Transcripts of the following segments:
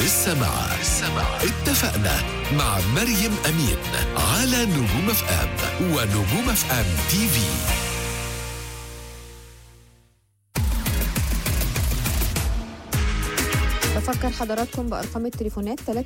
للسماع اتفقنا مع مريم أمين على نجوم اف ام ونجوم اف ام تي في بفكر حضراتكم بأرقام التليفونات 3835022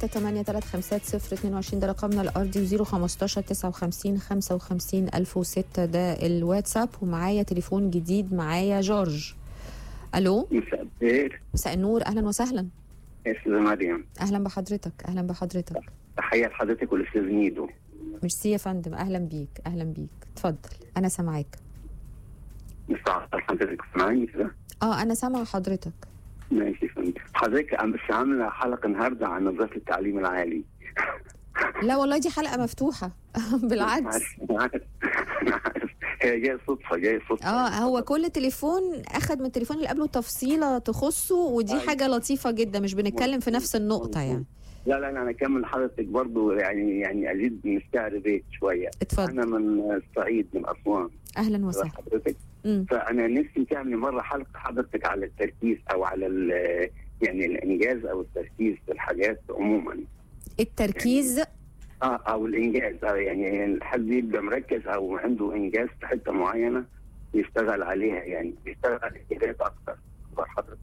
ده رقمنا الأرضي و015 59 55 1006 ده الواتساب ومعايا تليفون جديد معايا جورج ألو مساء الخير مساء النور أهلا وسهلا استاذ مريم أهلا بحضرتك أهلا بحضرتك تحيه لحضرتك والاستاذ ميدو ميرسي يا فندم أهلا بيك أهلا بيك اتفضل أنا سامعاك مستعد حضرتك سامعني كده اه أنا سامعة حضرتك ماشي يا فندم حضرتك عم بس عامله حلقه النهارده عن نظافه التعليم العالي لا والله دي حلقة مفتوحة بالعكس عارف- عارف- عارف. هي جايه صدفه جايه صدفه اه هو كل تليفون اخد من التليفون اللي قبله تفصيله تخصه ودي أيوة. حاجه لطيفه جدا مش بنتكلم في نفس النقطه يعني لا لا لا، انا اكمل حضرتك برضو يعني يعني ازيد من السعر بيت شويه اتفضل انا من الصعيد من اسوان اهلا وسهلا حضرتك مم. فانا نفسي تعمل مره حلقه حضرتك على التركيز او على ال- يعني الانجاز او التركيز في الحاجات عموما التركيز اه او الانجاز آه يعني حد يبقى مركز او عنده انجاز في حته معينه يشتغل عليها يعني يشتغل على الانجازات اكتر حضرتك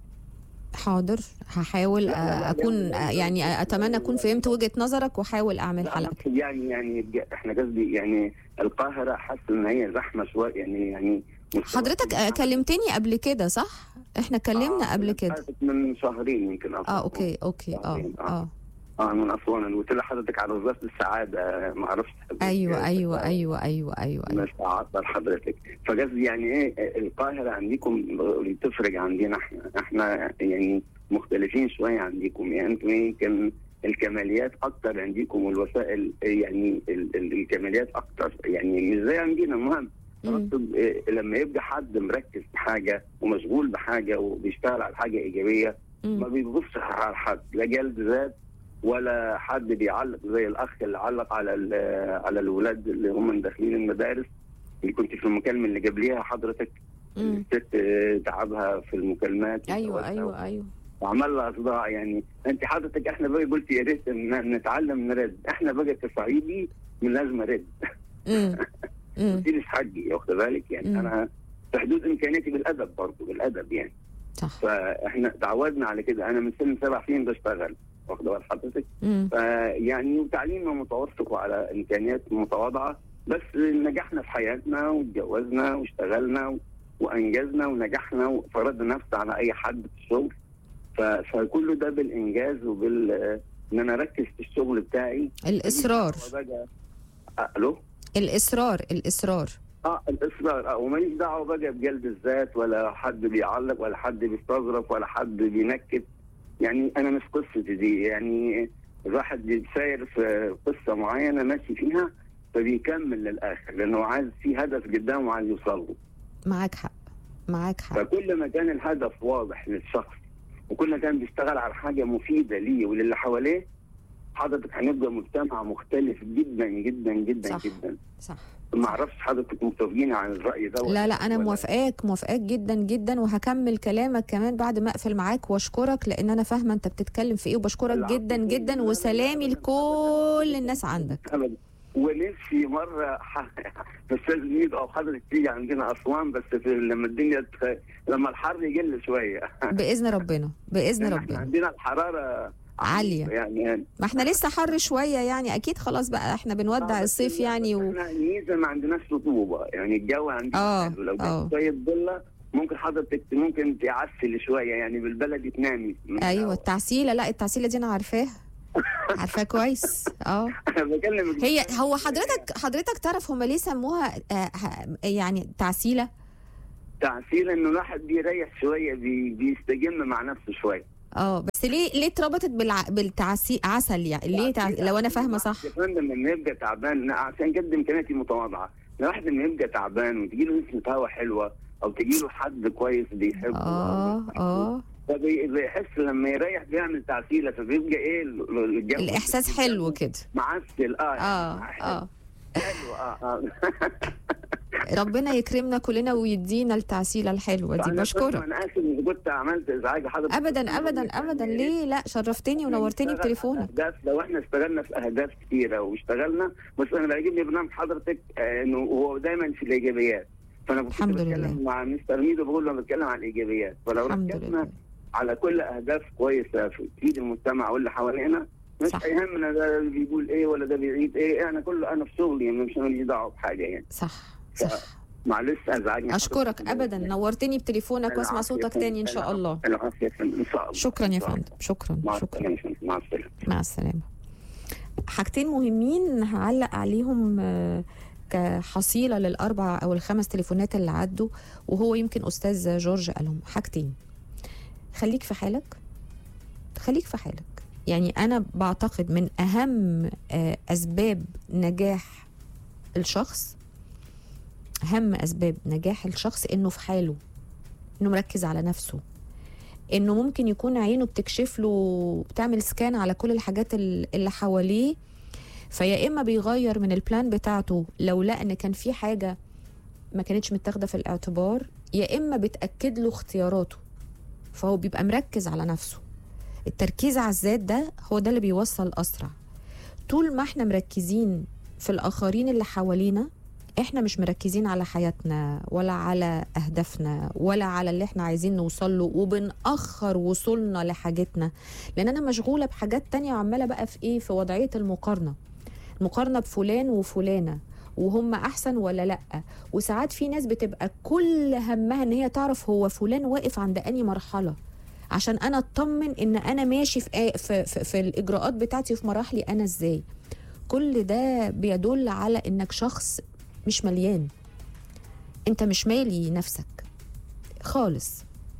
حاضر هحاول لا، لا، لا، آه، اكون لا، آه، يعني اتمنى اكون فهمت وجهه نظرك واحاول اعمل لا، حلقه أقصد يعني يعني يبقى- احنا قصدي يعني القاهره حاسس ان هي زحمه شويه يعني يعني مستوى- حضرتك آه، كلمتني قبل كده صح احنا اتكلمنا آه، قبل كده حاسس من شهرين يمكن اه اوكي اوكي اه شهرين، اه اه من اسوان قلت لحضرتك على وزاره السعاده ما اعرفش ايوه ايوه ايوه ايوه ايوه, أيوة. مش اعطل حضرتك فقصدي يعني ايه القاهره عندكم تفرق عندنا احنا احنا يعني مختلفين شويه عندكم يعني انتم يمكن الكماليات اكتر عندكم والوسائل يعني ال- ال- الكماليات اكتر يعني مش زي عندنا المهم مم. أقصد إيه، لما يبقى حد مركز في حاجه ومشغول بحاجه وبيشتغل على حاجه ايجابيه ما مم. بيبصش على حد لا جلد ذات ولا حد بيعلق زي الاخ اللي علق على ال- على الاولاد اللي هم داخلين المدارس اللي كنت في المكالمه اللي قبليها حضرتك مم. الست آه، تعبها في المكالمات ايوه ايوه ايوه وعمل لها صداع يعني انت حضرتك احنا بقى قلت يا ريت إن نتعلم نرد احنا بقى كصعيدي من لازم ارد مم. مم. دي مش حقي واخد بالك يعني مم. انا في حدود امكانياتي بالادب برضه بالادب يعني صح فاحنا تعودنا على كده انا من سن سبع سنين بشتغل واخد بال حضرتك مم. فيعني تعليمنا متوسط وعلى امكانيات متواضعه بس نجحنا في حياتنا واتجوزنا واشتغلنا و- وانجزنا ونجحنا وفرضنا نفسي على اي حد في الشغل ف- فكل ده بالانجاز وبال ان انا اركز في الشغل بتاعي الاصرار وبقى أه، الو الاصرار الاصرار اه الاصرار اه وماليش دعوه بقى بجلد الذات ولا حد بيعلق ولا حد بيستظرف ولا حد بينكت يعني انا مش قصتي دي يعني الواحد بيتساير في قصه معينه ماشي فيها فبيكمل للاخر لانه عايز في هدف قدامه عايز يوصل له معاك حق معاك حق فكل ما كان الهدف واضح للشخص وكل ما كان بيشتغل على حاجه مفيده ليه وللي حواليه حضرتك هنبقى مجتمع مختلف جدا جدا جدا صح. جدا صح ما اعرفش حضرتك متفقين عن الراي ده ولا لا لا انا ولا- موافقاك موافقاك جدا جدا وهكمل كلامك كمان بعد ما اقفل معاك واشكرك لان انا فاهمه انت بتتكلم في ايه وبشكرك العفو. جدا جدا وسلامي لكل الناس عندك ابدا ونفسي مره ح- استاذ ميد او حضرتك تيجي عندنا اسوان بس في لما الدنيا تخ... لما الحر يقل شويه باذن ربنا باذن يعني احنا ربنا عندنا الحراره عالية. يعني ما احنا لسه حر شويه يعني اكيد خلاص بقى احنا بنودع الصيف يعني و... احنا الميزه ما عندناش رطوبه يعني الجو عندنا آه، حلو. لو آه. جت شويه ضله ممكن حضرتك ممكن تعسل شويه يعني بالبلدي تنامي من ايوه الهوا. التعسيله لا التعسيله دي انا عارفاها عارفاها كويس اه انا بكلمك هي هو حضرتك حضرتك تعرف هم ليه سموها آه ه- يعني تعسيله تعسيل انه الواحد بيريح شويه بي... بيستجم مع نفسه شويه اه بس ليه ليه اتربطت بالع... بالتعسي عسل يعني ليه تع... لو انا فاهمه صح يا فندم لما يبقى تعبان لا، عشان كده امكانياتي متواضعه الواحد لما يبقى تعبان وتجي له نسمه هوا حلوه او تجي له حد كويس بيحبه اه أو اه فبيحس لما يريح بيعمل تعسيله فبيبقى ايه ال- ال- الجو الاحساس حلو كده معسل اه اه حلو اه حلو اه اه ربنا يكرمنا كلنا ويدينا التعسيله الحلوه دي فأنا بشكرك انا اسف ان كنت عملت ازعاج حضرتك ابدا ابدا ابدا ليه لا شرفتني ونورتني نشتغل بتليفونك أهداف لو احنا اشتغلنا في اهداف كتيره واشتغلنا بس انا بيعجبني برنامج حضرتك آه، انه هو دايما في الايجابيات فانا كنت الحمد بتكلم لله. مع مستر ميدو بقول له أنا بتكلم عن الايجابيات فلو الحمد ركزنا لله على كل اهداف كويسه في تفيد المجتمع واللي حوالينا مش صح. هيهمنا ده بيقول ايه ولا ده بيعيد ايه انا كله انا في شغلي يعني مش ماليش دعوه بحاجه يعني صح صح معلش ازعجني اشكرك حضرتك. ابدا نورتني بتليفونك واسمع العافية صوتك يا تاني ان فندم. شاء الله العافيه يا فندم ان شاء الله شكرا يا إن شاء الله. فندم شكرا مع شكرا السلامه يا فندم. مع السلامه مع السلامة حاجتين مهمين هعلق عليهم آه، كحصيلة للأربع أو الخمس تليفونات اللي عدوا وهو يمكن أستاذ جورج قالهم حاجتين خليك في حالك خليك في حالك يعني أنا بعتقد من أهم آه، أسباب نجاح الشخص أهم أسباب نجاح الشخص إنه في حاله إنه مركز على نفسه انه ممكن يكون عينه بتكشف له بتعمل سكان على كل الحاجات ال- اللي حواليه فيا اما بيغير من البلان بتاعته لو لقى ان كان في حاجه ما كانتش متاخده في الاعتبار يا اما بتاكد له اختياراته فهو بيبقى مركز على نفسه التركيز على الذات ده هو ده اللي بيوصل اسرع طول ما احنا مركزين في الاخرين اللي حوالينا احنا مش مركزين على حياتنا ولا على اهدافنا ولا على اللي احنا عايزين نوصل له وبنأخر وصولنا لحاجتنا لان انا مشغوله بحاجات تانية وعماله بقى في ايه في وضعيه المقارنه المقارنه بفلان وفلانه وهم احسن ولا لا وساعات في ناس بتبقى كل همها ان هي تعرف هو فلان واقف عند اني مرحله عشان انا اطمن ان انا ماشي في, آ- في, في, في الاجراءات بتاعتي وفي مراحلي انا ازاي كل ده بيدل على انك شخص مش مليان انت مش مالي نفسك خالص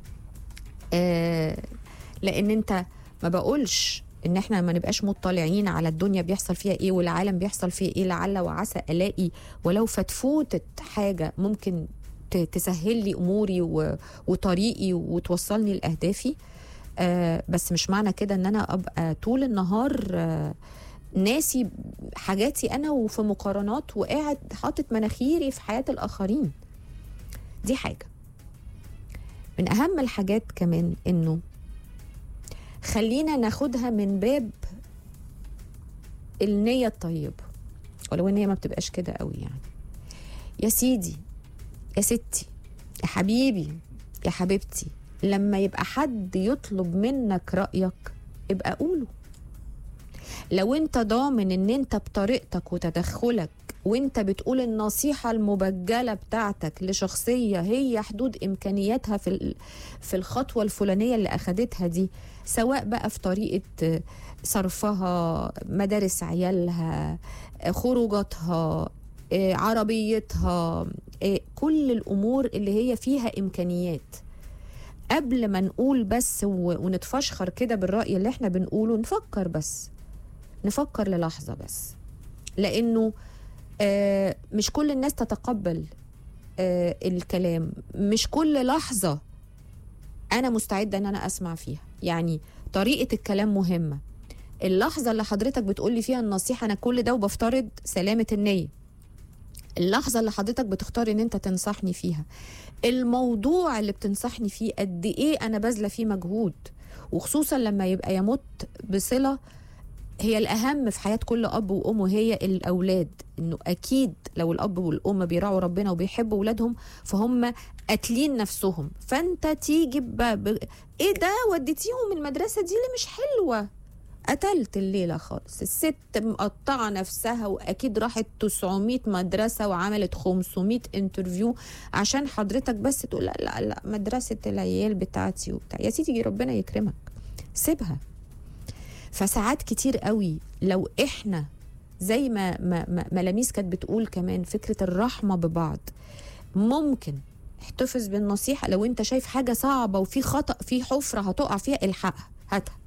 آه لان انت ما بقولش ان احنا ما نبقاش مطلعين على الدنيا بيحصل فيها ايه والعالم بيحصل فيه ايه لعل وعسى الاقي ولو فتفوتت حاجه ممكن ت- تسهل لي اموري و- وطريقي وتوصلني لاهدافي آه بس مش معنى كده ان انا ابقى طول النهار آه ناسي حاجاتي انا وفي مقارنات وقاعد حاطط مناخيري في حياه الاخرين دي حاجه من اهم الحاجات كمان انه خلينا ناخدها من باب النية الطيبة ولو ان هي ما بتبقاش كده قوي يعني يا سيدي يا ستي يا حبيبي يا حبيبتي لما يبقى حد يطلب منك رأيك ابقى قوله لو انت ضامن ان انت بطريقتك وتدخلك وانت بتقول النصيحة المبجلة بتاعتك لشخصية هي حدود امكانياتها في ال- في الخطوة الفلانية اللي اخدتها دي سواء بقى في طريقة صرفها مدارس عيالها خروجاتها آه، عربيتها آه، كل الامور اللي هي فيها امكانيات قبل ما نقول بس و- ونتفشخر كده بالرأي اللي احنا بنقوله نفكر بس نفكر للحظة بس لأنه آه، مش كل الناس تتقبل آه، الكلام مش كل لحظة أنا مستعدة أن أنا أسمع فيها يعني طريقة الكلام مهمة اللحظة اللي حضرتك بتقولي فيها النصيحة أنا كل ده وبفترض سلامة النية اللحظة اللي حضرتك بتختار ان انت تنصحني فيها الموضوع اللي بتنصحني فيه قد ايه انا باذله فيه مجهود وخصوصا لما يبقى يمت بصله هي الاهم في حياه كل اب وام وهي الاولاد انه اكيد لو الاب والام بيراعوا ربنا وبيحبوا اولادهم فهم قاتلين نفسهم فانت تيجي ب... ب... ايه ده وديتيهم المدرسه دي اللي مش حلوه قتلت الليلة خالص الست مقطعة نفسها وأكيد راحت 900 مدرسة وعملت 500 انترفيو عشان حضرتك بس تقول لا لا لا مدرسة العيال بتاعتي وبتاع يا سيدي ربنا يكرمك سيبها فساعات كتير قوي لو احنا زي ما ما ما- ما لميس كانت بتقول كمان فكرة الرحمة ببعض ممكن احتفظ بالنصيحة لو انت شايف حاجة صعبة وفي خطأ في حفرة هتقع فيها الحقها هاتها